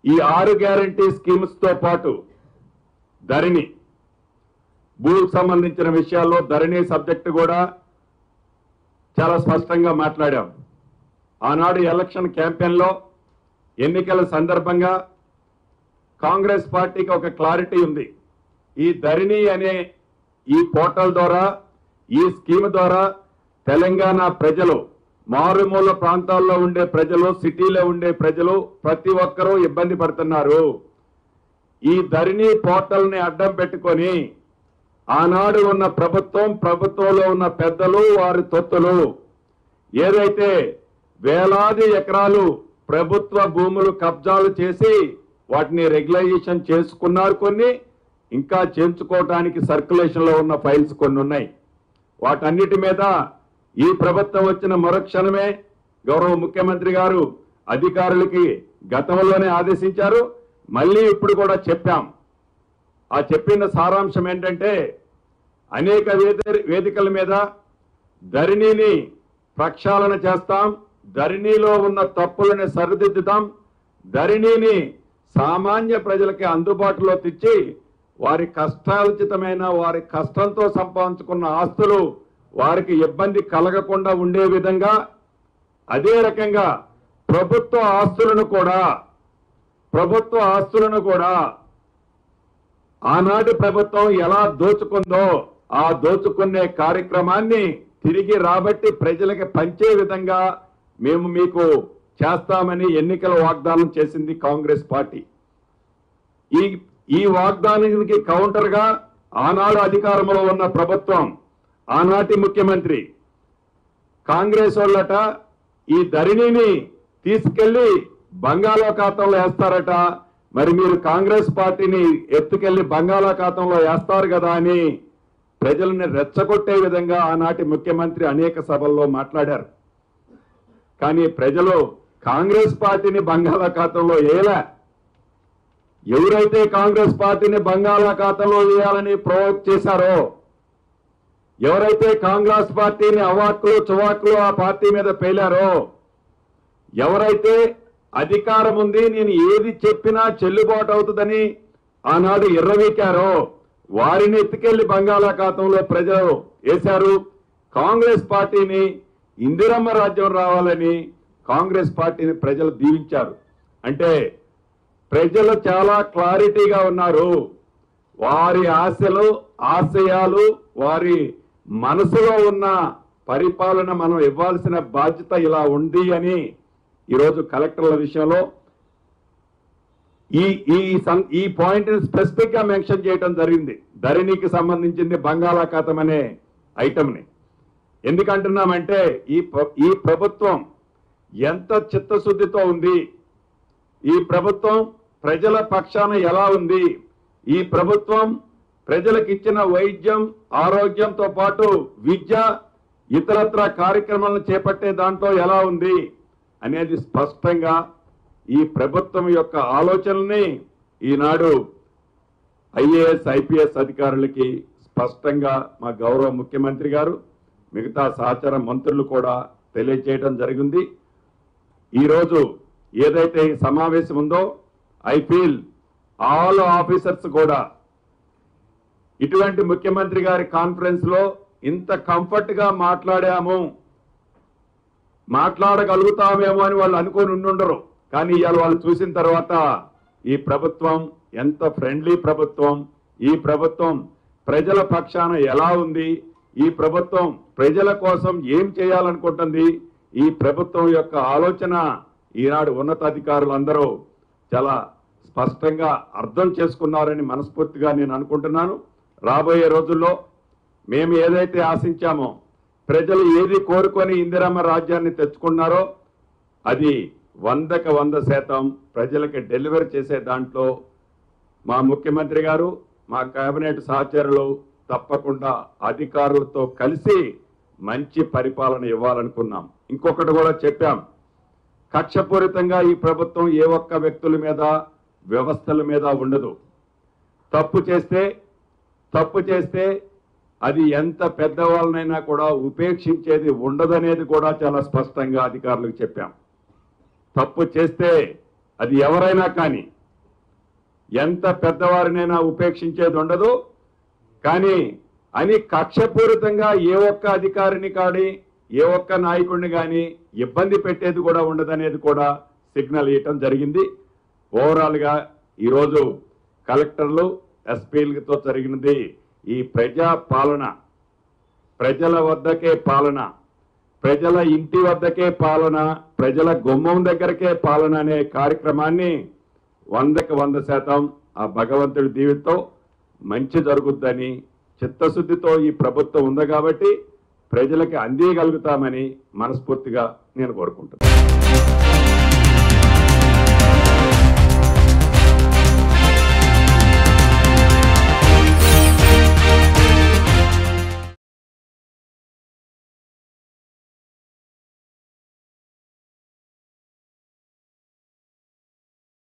ఈ ఆరు guarantee schemes తో పాటు ధరణి భూకు సంబంధించిన విషయాల్లో ధరణి సబ్జెక్టు కూడా చాలా స్పష్టంగా మాట్లాడాం ఆనాడు ఎలక్షన్ క్యాంపెయిన్లో ఎన్నికల సందర్భంగా కాంగ్రెస్ పార్టీకి ఒక క్లారిటీ ఉంది ఈ ధరణి అనే ఈ పోర్టల్ ద్వారా ఈ స్కీమ్ ద్వారా తెలంగాణ ప్రజలు మారుమూల ప్రాంతాల్లో ఉండే ప్రజలు సిటీలో ఉండే ప్రజలు ప్రతి ఒక్కరూ ఇబ్బంది పడుతున్నారు ఈ ధరణి పోర్టల్ ని అడ్డం పెట్టుకొని ఆనాడు ఉన్న ప్రభుత్వం ప్రభుత్వంలో ఉన్న పెద్దలు వారి తొత్తులు ఏదైతే వేలాది ఎకరాలు ప్రభుత్వ భూములు కబ్జాలు చేసి వాటిని రెగ్యులైజేషన్ చేసుకున్నారు కొన్ని ఇంకా చేర్చుకోవడానికి సర్క్యులేషన్ లో ఉన్న ఫైల్స్ కొన్ని ఉన్నాయి వాటన్నిటి మీద ఈ ప్రభుత్వం వచ్చిన మరుక్షణమే గౌరవ ముఖ్యమంత్రి గారు అధికారులకి గతంలోనే ఆదేశించారు మళ్ళీ ఇప్పుడు కూడా చెప్పాం ఆ చెప్పిన సారాంశం ఏంటంటే అనేక వేద- వేదికల మీద ధరణిని ప్రక్షాళన చేస్తాం ధరణిలో ఉన్న తప్పులను సరిదిద్దుతాం ధరణిని సామాన్య ప్రజలకి అందుబాటులో తెచ్చి వారి కష్టార్జితమైన వారి కష్టంతో సంపాదించుకున్న ఆస్తులు వారికి ఇబ్బంది కలగకుండా ఉండే విధంగా అదే రకంగా ప్రభుత్వ ఆస్తులను కూడా ప్రభుత్వ ఆస్తులను కూడా ఆనాటి ప్రభుత్వం ఎలా దోచుకుందో ఆ దోచుకునే కార్యక్రమాన్ని తిరిగి రాబట్టి ప్రజలకి పంచే విధంగా మేము మీకు చేస్తామని ఎన్నికల వాగ్దానం చేసింది కాంగ్రెస్ పార్టీ ఈ ఈ వాగ్దానానికి కౌంటర్ గా ఆనాడు అధికారంలో ఉన్న ప్రభుత్వం ఆనాటి ముఖ్యమంత్రి కాంగ్రెస్ వాళ్ళట ఈ ధరణిని తీసుకెళ్లి బంగాళాఖాతంలో వేస్తారట మరి మీరు కాంగ్రెస్ పార్టీని ఎత్తుకెళ్లి బంగాళాఖాతంలో వేస్తారు కదా అని ప్రజల్ని రెచ్చగొట్టే విధంగా ఆనాటి ముఖ్యమంత్రి అనేక సభల్లో మాట్లాడారు కానీ ప్రజలు కాంగ్రెస్ పార్టీని బంగాళాఖాతంలో వేయలే ఎవరైతే కాంగ్రెస్ పార్టీని బంగాళాఖాతంలో వేయాలని ప్రవోక్ చేశారో ఎవరైతే కాంగ్రెస్ పార్టీని అవాక్కులు చువాక్కులు ఆ పార్టీ మీద పేలారో ఎవరైతే అధికారం ఉంది నేను ఏది చెప్పినా చెల్లుబాటు అవుతుందని ఆనాడు ఎర్రవీకారో వారిని ఎత్తుకెళ్లి బంగాళాఖాతంలో ప్రజలు వేశారు కాంగ్రెస్ పార్టీని ఇందిరమ్మ రాజ్యం రావాలని కాంగ్రెస్ పార్టీని ప్రజలు దీవించారు అంటే ప్రజలు చాలా క్లారిటీగా ఉన్నారు వారి ఆశలు ఆశయాలు వారి మనసులో ఉన్న పరిపాలన మనం ఇవ్వాల్సిన బాధ్యత ఇలా ఉంది అని ఈరోజు కలెక్టర్ల విషయంలో ఈ ఈ సం- ఈ పాయింట్ స్పెసిఫిక్ గా మెన్షన్ చేయడం జరిగింది ధరణికి సంబంధించింది బంగాళాఖాతం అనే ఐటమ్ ని ఎందుకంటున్నామంటే ఈ ప్ర- ఈ ప్రభుత్వం ఎంత చిత్తశుద్ధితో ఉంది ఈ ప్రభుత్వం ప్రజల పక్షాన ఎలా ఉంది ఈ ప్రభుత్వం ప్రజలకు ఇచ్చిన వైద్యం ఆరోగ్యంతో పాటు విద్య ఇతరత్ర కార్యక్రమాలను చేపట్టే దాంట్లో ఎలా ఉంది అనేది స్పష్టంగా ఈ ప్రభుత్వం యొక్క ఆలోచనల్ని ఈనాడు ఐఏఎస్ ఐపీఎస్ అధికారులకి స్పష్టంగా మా గౌరవ ముఖ్యమంత్రి గారు మిగతా సహచర మంత్రులు కూడా తెలియజేయడం జరిగింది ఈరోజు ఏదైతే ఈ సమావేశం ఉందో ఐ ఫీల్ ఆల్ ఆఫీసర్స్ కూడా ఇటువంటి ముఖ్యమంత్రి గారి కాన్ఫరెన్స్ లో ఇంత కంఫర్ట్ గా మాట్లాడాము మాట్లాడగలుగుతామేమో అని వాళ్ళు అనుకొని ఉండుండరు కానీ ఇవాళ వాళ్ళు చూసిన తర్వాత ఈ ప్రభుత్వం ఎంత ఫ్రెండ్లీ ప్రభుత్వం ఈ ప్రభుత్వం ప్రజల పక్షాన ఎలా ఉంది ఈ ప్రభుత్వం ప్రజల కోసం ఏం చేయాలనుకుంటుంది ఈ ప్రభుత్వం యొక్క ఆలోచన ఈనాడు ఉన్నతాధికారులందరూ చాలా స్పష్టంగా అర్థం చేసుకున్నారని మనస్ఫూర్తిగా నేను అనుకుంటున్నాను రాబోయే రోజుల్లో మేము ఏదైతే ఆశించామో ప్రజలు ఏది కోరుకొని ఇందిరమ్మ రాజ్యాన్ని తెచ్చుకున్నారో అది వందకు వంద శాతం ప్రజలకి డెలివరీ చేసే దాంట్లో మా ముఖ్యమంత్రి గారు మా కేబినెట్ సహచరులు తప్పకుండా అధికారులతో కలిసి మంచి పరిపాలన ఇవ్వాలనుకున్నాం ఇంకొకటి కూడా చెప్పాం కక్షపూరితంగా ఈ ప్రభుత్వం ఏ ఒక్క వ్యక్తుల మీద వ్యవస్థల మీద ఉండదు తప్పు చేస్తే తప్పు చేస్తే అది ఎంత పెద్దవాళ్ళనైనా కూడా ఉపేక్షించేది ఉండదనేది కూడా చాలా స్పష్టంగా అధికారులకు చెప్పాం తప్పు చేస్తే అది ఎవరైనా కానీ ఎంత పెద్దవారినైనా ఉపేక్షించేది ఉండదు కానీ అని కక్షపూరితంగా ఏ ఒక్క అధికారిని కానీ ఏ ఒక్క నాయకుడిని కానీ ఇబ్బంది పెట్టేది కూడా ఉండదనేది కూడా సిగ్నల్ ఇవ్వటం జరిగింది ఓవరాల్ గా ఈరోజు కలెక్టర్లు ఎస్పీలతో జరిగినది ఈ ప్రజా పాలన ప్రజల వద్దకే పాలన ప్రజల ఇంటి వద్దకే పాలన ప్రజల గుమ్మం దగ్గరకే పాలన అనే కార్యక్రమాన్ని వందకి వంద శాతం ఆ భగవంతుడి దీవితో మంచి జరుగుద్దని చిత్తశుద్ధితో ఈ ప్రభుత్వం ఉంది కాబట్టి ప్రజలకి అందియగలుగుతామని మనస్ఫూర్తిగా నేను కోరుకుంటున్నాను